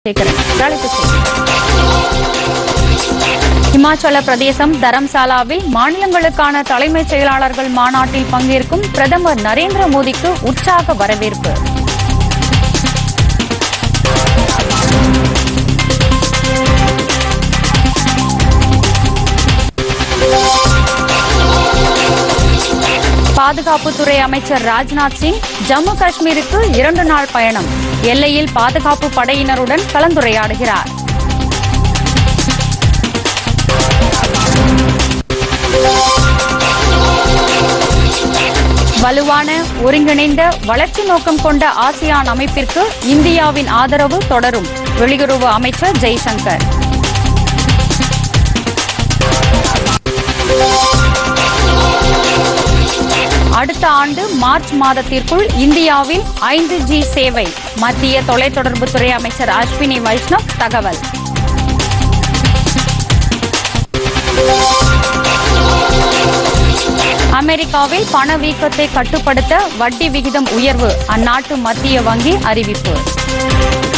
சேகரன் தலைப்புச் செய்திகள். இமாச்சல பிரதேசம் தரம்சாலாவில் மாநிலங்களுக்கான தலைமைச் செயலாளர்கள் மாநாட்டில் பங்கேற்கும் பிரதமர் நரேந்திர மோடிக்கு உற்சாக வரவேற்பு பாதுகாப்புத்துறை அமைச்சர் ராஜ்நாத் சிங் ஜம்மு காஷ்மீருக்கு இரண்டு நாள் பயணம் எல்லையில் பாதுகாப்பு படையினருடன் கலந்துரையாடுகிறார் வலுவான ஒருங்கிணைந்த வளர்ச்சி நோக்கம் கொண்ட ஆசியான் அமைப்பிற்கு இந்தியாவின் ஆதரவு தொடரும் வெளியுறவு அமைச்சர் ஜெய்சங்கர் அடுத்த ஆண்டு மார்ச் மாதத்திற்குள் இந்தியாவில் ஐந்து ஜி சேவை மத்திய தொலைத்தொடர்புத்துறை அமைச்சர் அஸ்வினி வைஷ்ணவ் தகவல் அமெரிக்காவில் பணவீக்கத்தை கட்டுப்படுத்த வட்டி விகிதம் உயர்வு அந்நாட்டு மத்திய வங்கி அறிவிப்பு